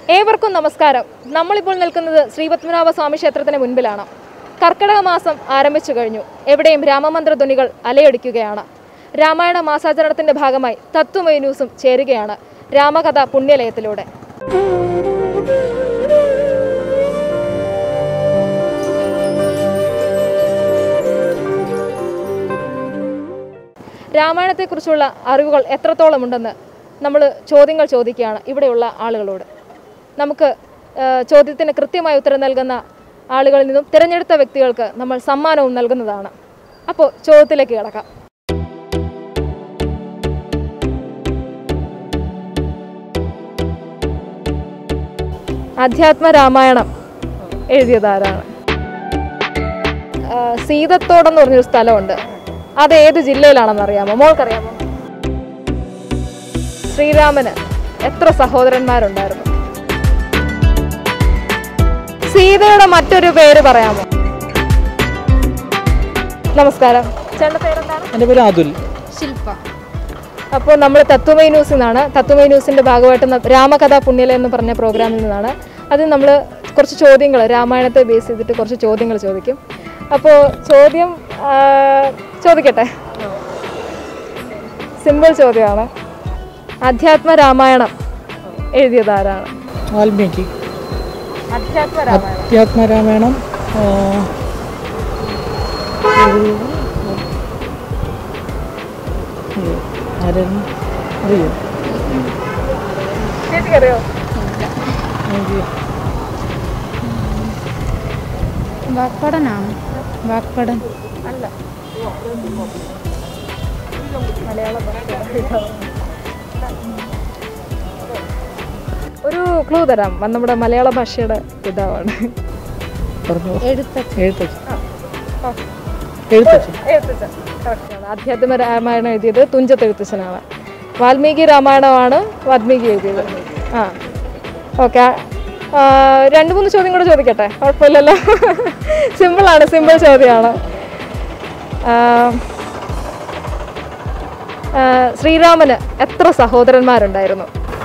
ഏവർക്കും നമസ്കാരം നമ്മളിപ്പോൾ നിൽക്കുന്നത് ശ്രീപത്മനാഭ സ്വാമി ക്ഷേത്രത്തിന് മുൻപിലാണ് കർക്കിടക മാസം ആരംഭിച്ചു കഴിഞ്ഞു എവിടെയും രാമമന്ത്ര ധ്വനികൾ അലയടിക്കുകയാണ് രാമായണ മാസാചരണത്തിന്റെ ഭാഗമായി തത്വമയ ന്യൂസും ചേരുകയാണ് രാമകഥ പുണ്യലയത്തിലൂടെ രാമായണത്തെക്കുറിച്ചുള്ള അറിവുകൾ എത്രത്തോളം ഉണ്ടെന്ന് നമ്മൾ ചോദ്യങ്ങൾ ചോദിക്കുകയാണ് ഇവിടെയുള്ള ആളുകളോട് നമുക്ക് ആ, ചോദ്യത്തിന് കൃത്യമായ ഉത്തരം നൽകുന്ന ആളുകളിൽ നിന്നും തിരഞ്ഞെടുത്ത വ്യക്തികൾക്ക് നമ്മൾ സമ്മാനവും നൽകുന്നതാണ് അപ്പോൾ ചോദ്യത്തിലേക്ക് കിടക്കാം അധ്യാത്മ രാമായണം എഴുതിയതാരാണ് ആ, സീതത്തോടെന്ന് പറഞ്ഞൊരു സ്ഥലമുണ്ട് അത് ഏത് ജില്ലയിലാണെന്ന് അറിയാമോ മോൾക്കറിയാമോ ശ്രീരാമന് എത്ര സഹോദരന്മാരുണ്ടായിരുന്നു സീതയുടെ മറ്റൊരു പേര് പറയാമോ നമസ്കാരം ചേട്ടൻ്റെ പേരെന്താണ് എൻ്റെ പേര് അതുൽ ശില്പ അപ്പോൾ നമ്മൾ തത്വമൈ ന്യൂസിൽ നിന്നാണ് തത്വമൈ ന്യൂസിൻ്റെ ഭാഗമായിട്ട് ന- രാമകഥ പുണ്യല എന്ന് പറഞ്ഞ പ്രോഗ്രാമിൽ നിന്നാണ് അത് നമ്മൾ കുറച്ച് ചോദ്യങ്ങൾ രാമായണത്തെ ബേസ് ചെയ്തിട്ട് കുറച്ച് ചോദ്യങ്ങൾ ചോദിക്കും അപ്പോൾ ചോദ്യം ആ, ചോദിക്കട്ടെ സിമ്പിൾ ചോദ്യമാണ് അധ്യാത്മ രാമായണം എഴുതിയത് ആരാണ് വാൽമീകി അധ്യാത്മ രാമായണം അധ്യാത്മരാമായണം ആ, ഒരു- അയ്യോ, ആരായിരുന്നു അറിയോ ചേച്ചിക്കറിയോ എനിക്ക് വാക്പടനാണ് വാക്പടൻ അല്ല മലയാള ഭാഷ ഒരു ക്ലൂ തരാം നമ്മുടെ മലയാള ഭാഷയുടെ പിതാവാണ് പറഞ്ഞു എഴുത്തച്ഛൻ എഴുത്തച്ഛൻ എഴുത്തച്ഛൻ എഴുത്തച്ഛൻ കറക്റ്റാണ് അധ്യാത്മ രാമായണം എഴുതിയത് തുഞ്ചത്ത് എഴുത്തച്ഛനാണ് വാൽമീകി രാമായണമാണ് വാൽമീകി എഴുതിയത് ആ ഓക്കെ രണ്ട് മൂന്ന് ചോദ്യം കൂടെ ചോദിക്കട്ടെ കുഴപ്പമില്ലല്ലോ സിമ്പിളാണ് സിമ്പിൾ ചോദ്യമാണ് ആ, ആ, ശ്രീരാമന് എത്ര സഹോദരന്മാരുണ്ടായിരുന്നു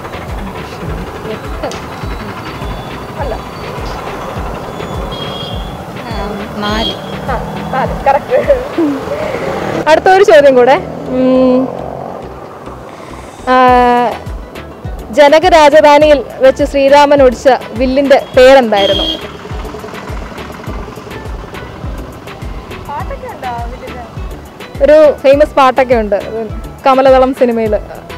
നാല് അടുത്ത ഒരു ചോദ്യം കൂടെ ഉം. ആ, ജനക രാജധാനിയിൽ വെച്ച് ശ്രീരാമൻ ഒടിച്ച വില്ലിന്റെ പേരെന്തായിരുന്നു ഒരു ഫേമസ് പാട്ടൊക്കെ ഉണ്ട് കമലദളം സിനിമയിൽ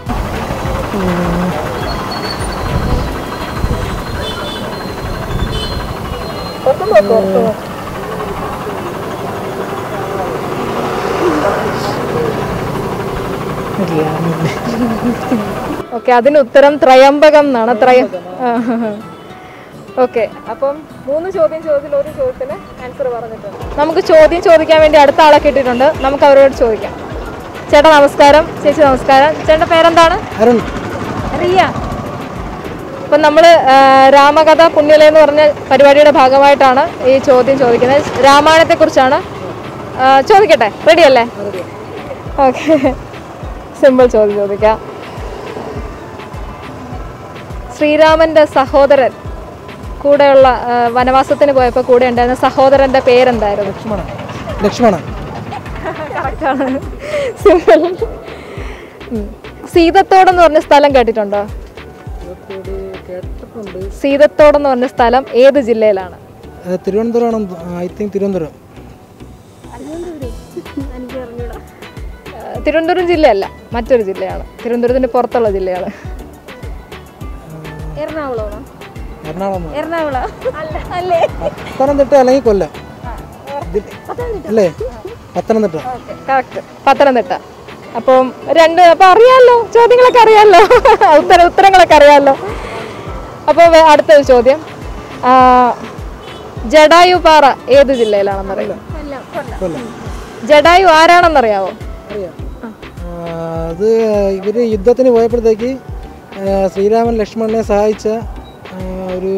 രാമൻ ഓക്കെ അതിന് ഉത്തരം ത്രയംബകം എന്നാണ് ത്രയം ഓക്കെ അപ്പം മൂന്ന് ചോദ്യം ചോദ്യത്തിൽ ഒരു ചോദ്യത്തിന് ആൻസർ പറഞ്ഞിട്ടുണ്ട് നമുക്ക് ചോദ്യം ചോദിക്കാൻ വേണ്ടി അടുത്ത ആളെ കിട്ടിയിട്ടുണ്ട് നമുക്ക് അവരോട് ചോദിക്കാം ചേട്ടാ നമസ്കാരം ചേച്ചി നമസ്കാരം ചേട്ടൻ്റെ പേരെന്താണ് അരുൺ റിയ അപ്പം നമ്മൾ രാമകഥ പുണ്യല എന്ന് പറഞ്ഞ പരിപാടിയുടെ ഭാഗമായിട്ടാണ് ഈ ചോദ്യം ചോദിക്കുന്നത് രാമായണത്തെക്കുറിച്ചാണ് ആ, ചോദിക്കട്ടെ റെഡി അല്ലേ ഓക്കെ സിമ്പിൾ ചോദ്യം ചോദിക്കാം ശ്രീരാമന്റെ സഹോദരൻ കൂടെയുള്ള ആ, വനവാസത്തിന് പോയപ്പോൾ കൂടെ ഉണ്ടായിരുന്ന സഹോദരന്റെ പേരെന്തായിരുന്നു ലക്ഷ്മണൻ ലക്ഷ്മണൻ കറക്റ്റാണ് സിമ്പിൾ സീതത്തോടെന്ന് പറഞ്ഞ സ്ഥലം കേട്ടിട്ടുണ്ടോ കേട്ടിട്ടുണ്ട് സീതത്തോടെന്ന് പറഞ്ഞ സ്ഥലം ഏത് ജില്ലയിലാണ് തിരുവനന്തപുരം ഐ തിങ്ക് തിരുവനന്തപുരം ആ, തിരുവനന്തപുരം ജില്ലയല്ല മറ്റൊരു ജില്ലയാണ് തിരുവനന്തപുരത്തിന് പുറത്തുള്ള ജില്ലയാണ് എറണാകുളമാണോ എറണാകുളം എറണാകുളം അല്ലേ പത്തനംതിട്ട അല്ലെങ്കിൽ കൊല്ലം ഇത്- അല്ലേ പത്തനംതിട്ട കറക്റ്റ് പത്തനംതിട്ട അപ്പം രണ്ട് അപ്പം അറിയാമല്ലോ ചോദ്യങ്ങളൊക്കെ അറിയാമല്ലോ ഉത്തര ഉത്തരങ്ങളൊക്കെ അറിയാമല്ലോ അപ്പോൾ അടുത്ത ഒരു ചോദ്യം ആ, ജഡായു പാറ ഏത് ജില്ലയിലാണെന്നറിയാം കൊല്ലം ജഡായു ആരാണെന്നറിയാവോ അറിയാം ആ, അത് ഇവർ യുദ്ധത്തിന് പോയപ്പോഴത്തേക്ക് ആ, ശ്രീരാമൻ ലക്ഷ്മണനെ സഹായിച്ച ആ, ഒരു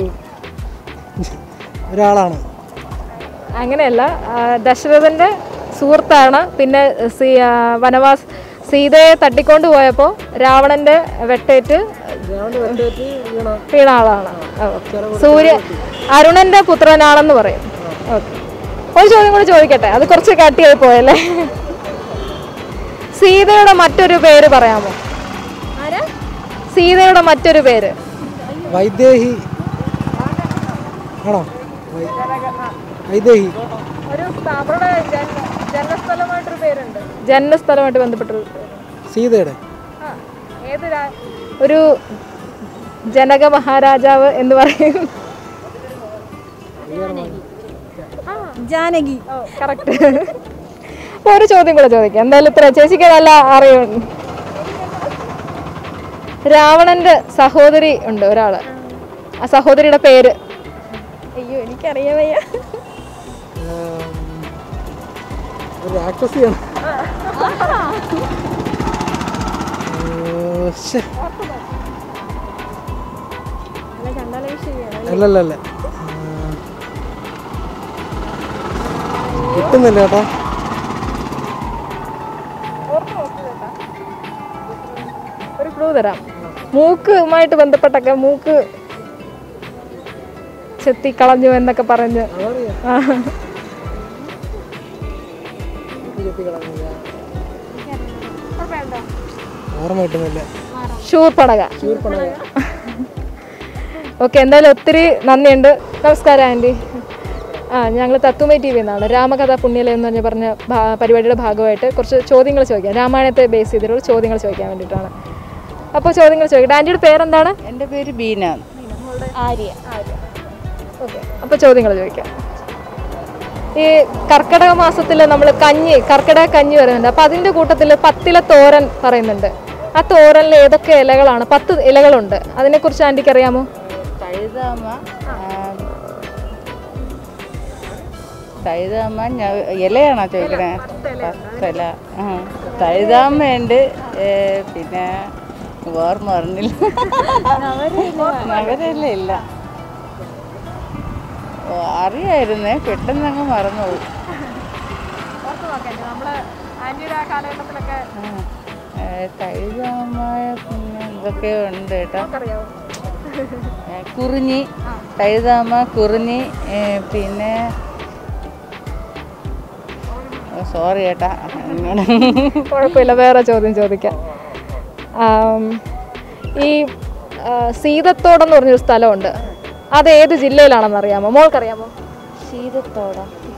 ഒരാളാണ് അങ്ങനെയല്ല ആ, ദശരഥന്റെ സുഹൃത്താണ് പിന്നെ സീ ആ, വനവാസ് സീതയെ തട്ടിക്കൊണ്ട് പോയപ്പോൾ രാവണന്റെ വെട്ടേറ്റ് ശ്രീരാമൻ്റെ വെട്ടേറ്റ് വീണ വീണ ആളാണ് ഓക്കെ സൂര്യ അരുണന്റെ പുത്രനാണെന്ന് പറയും ഓക്കെ ഒരു ചോദ്യം കൂടി ചോദിക്കട്ടെ അത് കുറച്ച് കട്ടിയായി പോയല്ലേ സീതയുടെ മറ്റൊരു പേര് പറയാമോ സീതയുടെ മറ്റൊരു പേര് വൈദേഹി ആണോ വൈ- വൈദേഹി ഒരു അവരുടെ ജന്മസ്ഥലമായിട്ടൊരു പേരുണ്ട് ജന്മസ്ഥലമായിട്ട് ബന്ധപ്പെട്ടൊരു സീതയുടെ ഏത് ഒരു ജനക മഹാരാജാവ് എന്ന് പറയും ജാനകി കറക്റ്റ് അപ്പോൾ ഒരു ചോദ്യം കൂടെ ചോദിക്കാം എന്തായാലും ഇത്ര ചേച്ചിക്ക് നല്ല അറിയും രാവണന്റെ സഹോദരി ഉണ്ട് ഒരാള് ആ സഹോദരിയുടെ പേര് അയ്യോ എനിക്കറിയാൻ വയ്യ ആം, ഒരു രാക്ഷസിയാണ് ഏ, ശ്ശെ. അല്ലല്ലല്ല ആ, കിട്ടുന്നില്ല ചേട്ടാ ഒരു ക്ലൂ തരാം മൂക്കുമായിട്ട് ബന്ധപ്പെട്ടൊക്കെ മൂക്ക് ചെത്തി കളഞ്ഞു എന്നൊക്കെ പറഞ്ഞ് അതറിയാം ആ. ഓർമ്മ കിട്ടുന്നില്ല ശൂർപ്പണക ഓക്കെ എന്തായാലും ഒത്തിരി നന്ദിയുണ്ട് നമസ്കാരം ആൻറ്റി ആ ഞങ്ങൾ തത്തുമൈ ടി വി എന്നാണ് രാമകഥ പുണ്യലയം എന്ന് പറഞ്ഞ് പറഞ്ഞ ഭാ- പരിപാടിയുടെ ഭാഗമായിട്ട് കുറച്ച് ചോദ്യങ്ങൾ ചോദിക്കാം രാമായണത്തെ ബേസ് ചെയ്തിട്ടുള്ള ചോദ്യങ്ങൾ ചോദിക്കാൻ വേണ്ടിയിട്ടാണ് അപ്പോൾ ചോദ്യങ്ങൾ ചോദിക്കട്ടെ ആൻറ്റിയുടെ പേരെന്താണ് എൻ്റെ പേര് ബീന ആര്യ ഓക്കെ അപ്പോൾ ചോദ്യങ്ങൾ ചോദിക്കാം ഈ കർക്കിടക മാസത്തിൽ നമ്മൾ കഞ്ഞി കർക്കിടക കഞ്ഞി വരുന്നുണ്ട് അപ്പോൾ അതിൻ്റെ കൂട്ടത്തിൽ പത്തില തോരൻ പറയുന്നുണ്ട് ആ തോരനിൽ ഏതൊക്കെ ഇലകളാണ് പത്ത് ഇലകളുണ്ട് അതിനെക്കുറിച്ച് ആൻറ്റിക്ക് അറിയാമോ തഴുതാമ തഴുതാമ ഞ- ഇലയാണോ ചോദിക്കണേ പത്തല ആ തഴുതാമയുണ്ട് ഏ, പിന്നെ ഓർമ്മ പറഞ്ഞില്ല നഗരല്ല ഇല്ല ഓ, അറിയായിരുന്നേ പെട്ടെന്ന് അങ്ങ് മറന്നുപോയി ആ, ഏ, തഴുതാമായ പിന്നെ എന്തൊക്കെയോ ഉണ്ട് കേട്ടോ ഏ, കുറിഞ്ഞി തഴുതാമ കുറിഞ്ഞി ഏ, പിന്നെ സോറി ചേട്ടാ എന്നോട് കുഴപ്പമില്ല വേറെ ചോദ്യം ചോദിക്കാം ആം, ഈ ആ, സീതത്തോടെന്ന് പറഞ്ഞൊരു സ്ഥലമുണ്ട് അത് ഏത് ജില്ലയിലാണെന്ന് അറിയാമോ മോൾക്കറിയാമോ ശീതത്തോട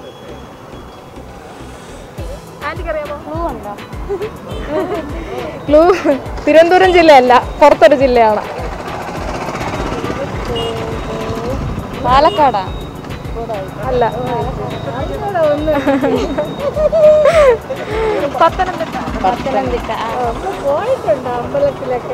ക്ലൂ തിരുവനന്തപുരം ജില്ലയല്ല പുറത്തൊരു ജില്ലയാണ് പാലക്കാടാ അല്ല പത്തനംതിട്ട പത്തനംതിട്ട പോയിട്ടുണ്ട് അമ്പലത്തിലൊക്കെ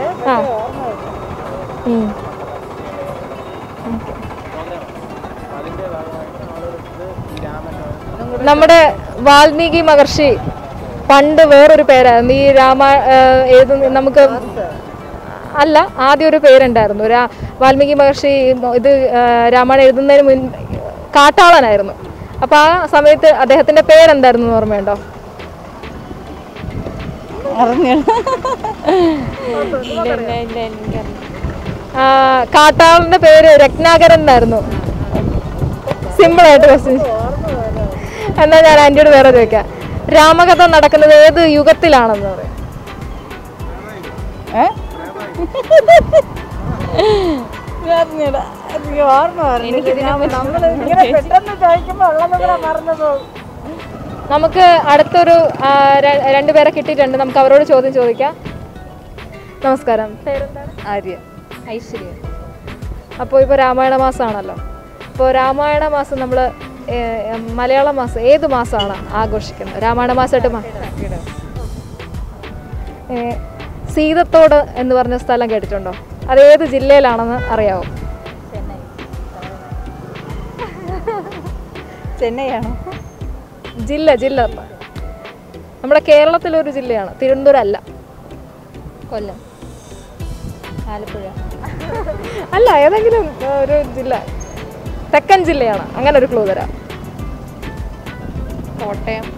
നമ്മുടെ വാൽമീകി മഹർഷി പണ്ട് വേറൊരു പേരായിരുന്നു ഈ രാമ ഏഹ് ഏത് നമുക്ക് അല്ല ആദ്യം ഒരു പേരുണ്ടായിരുന്നു രാ- വാൽമീകി മഹർഷി ഇത് ഏഹ് രാമായണം എഴുതുന്നതിന് മുൻ കാട്ടാളനായിരുന്നു അപ്പൊ ആ സമയത്ത് അദ്ദേഹത്തിന്റെ പേരെന്തായിരുന്നു എന്ന് ഓർമ്മയുണ്ടോ അറിഞ്ഞു ആ, കാട്ടാളന്റെ പേര് രത്നാകരൻ എന്നായിരുന്നു സിമ്പിൾ ആയിട്ട് ക്വസ്റ്റ്യൻ എന്നാ ഞാൻ ആന്റിയോട് വേറെ ചോദിക്കാം രാമകഥ നടക്കുന്നത് ഏത് യുഗത്തിലാണെന്ന് പറയും ഏ അറിഞ്ഞൂടാ. എനിക്ക് ഓർമ്മ നമുക്ക് അടുത്തൊരു ആ, ര- രണ്ടുപേരെ കിട്ടിയിട്ടുണ്ട് നമുക്ക് അവരോട് ചോദ്യം ചോദിക്കാം നമസ്കാരം പേരെന്താണ് ആര്യ ഐശ്വര്യ അപ്പോൾ ഇപ്പോൾ രാമായണ മാസമാണല്ലോ അപ്പോൾ രാമായണ മാസം നമ്മൾ മലയാള മാസം ഏത് മാസമാണ് ആഘോഷിക്കുന്നത് രാമായണ മാസമായിട്ട് മാ- ഏ, സീതത്തോട് എന്ന് പറഞ്ഞ സ്ഥലം കേട്ടിട്ടുണ്ടോ അത് ഏത് ജില്ലയിലാണെന്ന് അറിയാവോ ചെന്നൈയാണോ ജില്ല ജില്ല നമ്മുടെ കേരളത്തിലൊരു ജില്ലയാണ് തിരുവനന്തപുരം അല്ല കൊല്ലം ആലപ്പുഴ അല്ല ഏതെങ്കിലും ഏ, ഒരു ജില്ല തെക്കൻ ജില്ലയാണ് അങ്ങനെ ഒരു ക്ലൂ തരാം കോട്ടയം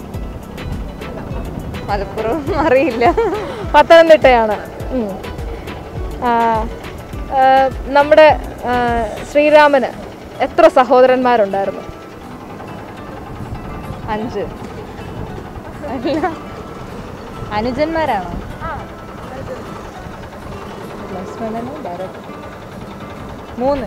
മലപ്പുറം അറിയില്ല പത്തനംതിട്ടയാണ് ഉം. ആ, ആ, നമ്മുടെ ആ, ശ്രീരാമന് എത്ര സഹോദരന്മാരുണ്ടായിരുന്നു അഞ്ച് അല്ല അനുജന്മാരാണോ ലക്ഷ്മണനും ഭരതൻ മൂന്ന്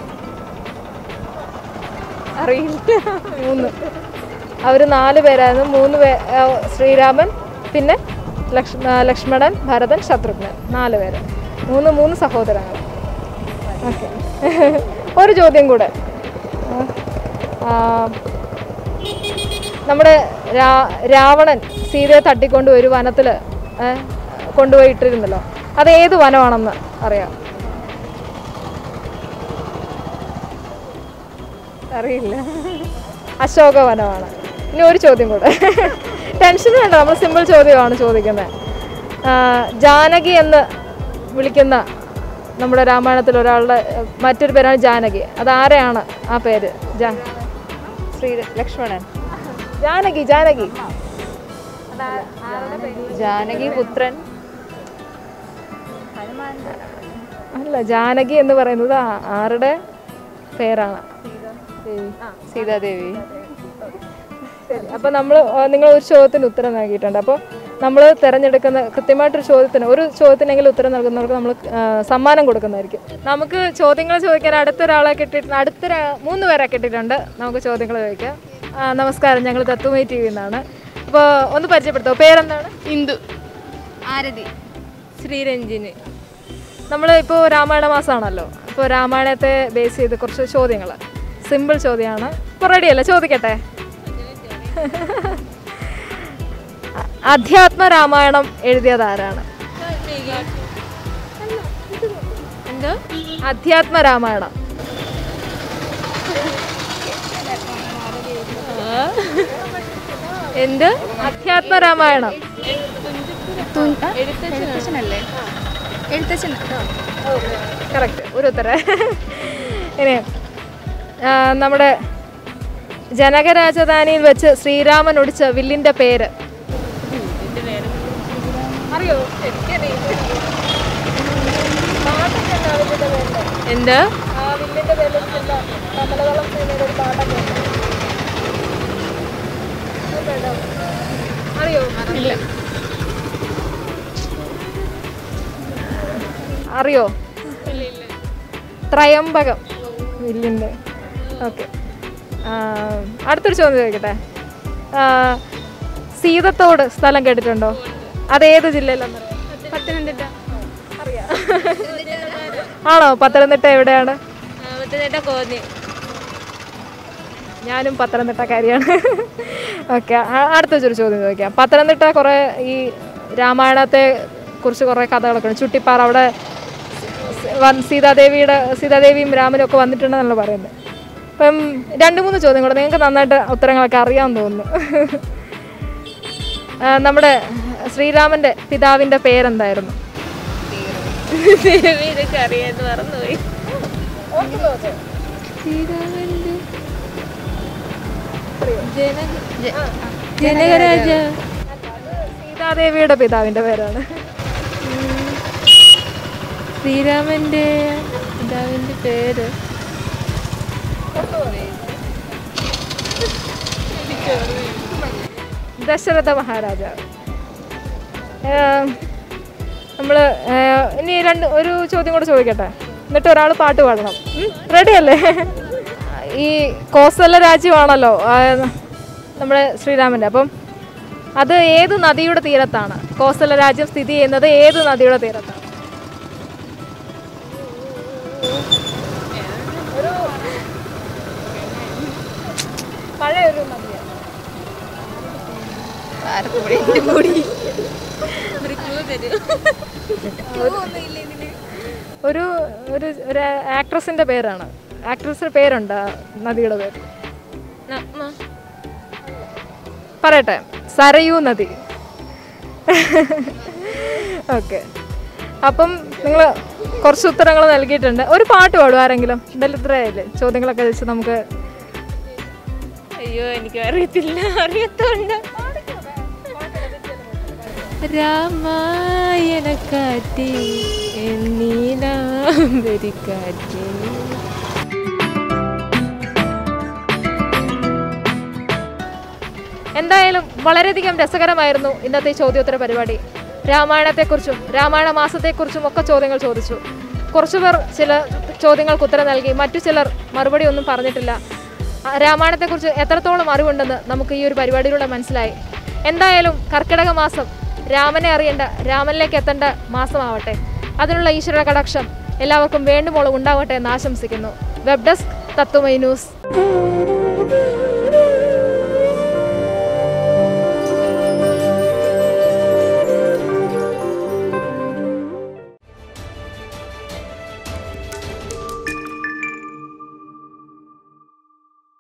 അറിയില്ല മൂന്ന് അവർ നാല് പേരായിരുന്നു മൂന്ന് പേ ആ, ശ്രീരാമൻ പിന്നെ ലക്ഷ്മ ആ, ലക്ഷ്മണൻ ഭരതൻ ശത്രുഘ്നൻ നാല് പേര് മൂന്ന് മൂന്ന് സഹോദരങ്ങൾ ഓക്കെ ഒരു ചോദ്യം കൂടെ ആ, നമ്മുടെ രാ രാവണൻ സീതയെ തട്ടിക്കൊണ്ട് ഒരു വനത്തിൽ കൊണ്ടുപോയി ഇട്ടിരുന്നല്ലോ അത് ഏത് വനമാണെന്ന് അറിയാം അറിയില്ല അശോക വനമാണ് ഇനി ഒരു ചോദ്യം കൂടെ ടെൻഷൻ വേണ്ട നമ്മൾ സിമ്പിൾ ചോദ്യമാണ് ചോദിക്കുന്നത് ജാനകി എന്ന് വിളിക്കുന്ന നമ്മുടെ രാമായണത്തിൽ ഒരാളുടെ ഏഹ്, മറ്റൊരു പേരാണ് ജാനകി അത് ആരെയാണ് ആ പേര് ജാ ശ്രീ ലക്ഷ്മണൻ ജാനകി ജാനകി ജാനകി പുത്രൻ അല്ല ജാനകി എന്ന് പറയുന്നത് ആ- ആരുടെ പേരാണ് സീതാദേവി ശരി അപ്പോൾ നമ്മൾ നിങ്ങൾ ഒരു ചോദ്യത്തിന് ഉത്തരം നൽകിയിട്ടുണ്ട് അപ്പോൾ നമ്മൾ തിരഞ്ഞെടുക്കുന്ന കൃത്യമായിട്ടൊരു ചോദ്യത്തിന് ഒരു ചോദ്യത്തിനെങ്കിലും ഉത്തരം നൽകുന്നവർക്ക് നമ്മൾ സമ്മാനം കൊടുക്കുന്നതായിരിക്കും നമുക്ക് ചോദ്യങ്ങൾ ചോദിക്കാൻ അടുത്തൊരാളെ കിട്ടിയിട്ടുണ്ട് അടുത്തൊരു മൂന്ന് പേരെ കിട്ടിയിട്ടുണ്ട് നമുക്ക് ചോദ്യങ്ങൾ ചോദിക്കാം ആ, നമസ്കാരം ഞങ്ങൾ തത്വമൈ ടി വിയിൽ നിന്നാണ് അപ്പോൾ ഒന്ന് പരിചയപ്പെടുത്തോ പേരെന്താണ് ഇന്ദു ആരതി ശ്രീരഞ്ജിന് നമ്മൾ ഇപ്പോൾ രാമായണ മാസമാണല്ലോ അപ്പോൾ രാമായണത്തെ ബേസ് ചെയ്ത് കുറച്ച് ചോദ്യങ്ങൾ സിമ്പിൾ ചോദ്യമാണ് ഇപ്പോൾ റെഡിയല്ലേ ചോദിക്കട്ടെ അ- അധ്യാത്മ രാമായണം എഴുതിയത് ആരാണ് എന്തോ അധ്യാത്മ രാമായണം എന്ത് അധ്യാത്മ രാമായണം എഴുത്തച്ഛനല്ലേ എഴുത്തച്ഛൻ കറക്റ്റ് ഒരു ഉത്തരം ഇനി ആ, നമ്മുടെ ജനകരാജധാനിയിൽ വെച്ച് ശ്രീരാമൻ ഒടിച്ച വില്ലിന്റെ പേര് അറിയോ എന്ത് ആ വില്ലിന്റെ പേരിൽ കമലതളം സിനിമയുടെ ഒരു പാട്ടൊക്കെ ഉണ്ട്. കേട്ടോ? അറിയോ ഇല്ല അറിയോ ത്രയംബകം വില്ലിൻ്റെ ഓക്കെ അടുത്തൊരു ചോദ്യം ചോദിക്കട്ടെ ആ, സീതത്തോട് സ്ഥലം കേട്ടിട്ടുണ്ടോ അത് ഏത് ജില്ലയിലെന്നറിയാം പത്തനംതിട്ട അറിയാം ആണോ പത്തനംതിട്ട എവിടെയാണ് പത്തനംതിട്ട കോന്നി ഞാനും പത്തനംതിട്ടക്കാരിയാണ് ഓക്കെ അടുത്തൊരു ചോദ്യം ചോദിക്കാം പത്തനംതിട്ട കുറേ ഈ രാമായണത്തെ കുറിച്ച് കുറേ കഥകളൊക്കെ ഉണ്ട് ചുട്ടിപ്പാറ അവിടെ വൻ- സീതാദേവിയുടെ സീതാദേവിയും രാമനും ഒക്കെ വന്നിട്ടുണ്ടെന്നല്ല പറയുന്നത് അപ്പം രണ്ട് മൂന്ന് ചോദ്യം കൂടെ നിങ്ങൾക്ക് നന്നായിട്ട് ഉത്തരങ്ങളൊക്കെ അറിയാമെന്ന് തോന്നുന്നു ആ, നമ്മുടെ ശ്രീരാമൻ്റെ പിതാവിൻ്റെ പേരെന്തായിരുന്നു ദേവി ഇതൊക്കെ അറിയാന്ന് മറന്നുപോയി ശ്രീരാമന്റെ ജനകരാജ സീതാദേവിയുടെ പിതാവിൻ്റെ പേരാണ് ശ്രീരാമന്റെ പിതാവിന്റെ പേര് ദശരഥ മഹാരാജാവ് നമ്മൾ ഇനി രണ്ട് ഒരു ചോദ്യം കൂടെ ചോദിക്കട്ടെ എന്നിട്ട് ഒരാൾ പാട്ട് പാടണം റെഡി അല്ലേ ഈ കോസല രാജ്യമാണല്ലോ ആ, നമ്മുടെ ശ്രീരാമൻ്റെ അപ്പം അത് ഏത് നദിയുടെ തീരത്താണ് കോസല രാജ്യം സ്ഥിതി ചെയ്യുന്നത് ഏത് നദിയുടെ തീരത്താണ് പഴയ ഒരു നദിയാണ് ഒരു ഒരു ഒരു ആക്ട്രസിന്റെ പേരാണ് ആക്ട്രസിന്റെ പേരുണ്ട് ആ നദിയുടെ പേര് നഗ്മ പറയട്ടെ സരയൂ നദി ഓക്കെ അപ്പം നിങ്ങൾ കുറച്ച് ഉത്തരങ്ങൾ നൽകിയിട്ടുണ്ട് ഒരു പാട്ട് പാടും ആരെങ്കിലും എന്തായാലും ഇത്രയായില്ലേ ചോദ്യങ്ങളൊക്കെ വെച്ച് നമുക്ക് അയ്യോ എനിക്ക് അറിയത്തില്ല അറിയത്തോണ്ട് രാമായണക്കാറ്റി എന്നീലാംബരിക്കാറ്റി എന്തായാലും വളരെയധികം രസകരമായിരുന്നു ഇന്നത്തെ ഈ ചോദ്യോത്തര പരിപാടി രാമായണത്തെക്കുറിച്ചും രാമായണ മാസത്തെക്കുറിച്ചും ഒക്കെ ചോദ്യങ്ങൾ ചോദിച്ചു കുറച്ചുപേർ ചില ചോദ്യങ്ങൾക്ക് ഉത്തരം നൽകി മറ്റു ചിലർ മറുപടി ഒന്നും പറഞ്ഞിട്ടില്ല ആ, രാമായണത്തെക്കുറിച്ച് എത്രത്തോളം അറിവുണ്ടെന്ന് നമുക്ക് ഈ ഒരു പരിപാടിയിലൂടെ മനസ്സിലായി എന്തായാലും കർക്കിടക മാസം രാമനെ അറിയേണ്ട രാമനിലേക്ക് എത്തേണ്ട മാസമാവട്ടെ അതിനുള്ള ഈശ്വര കടാക്ഷം എല്ലാവർക്കും വേണ്ടുമോളം ഉണ്ടാവട്ടെ എന്ന് ആശംസിക്കുന്നു വെബ് ഡെസ്ക് തത്വമൈ ന്യൂസ്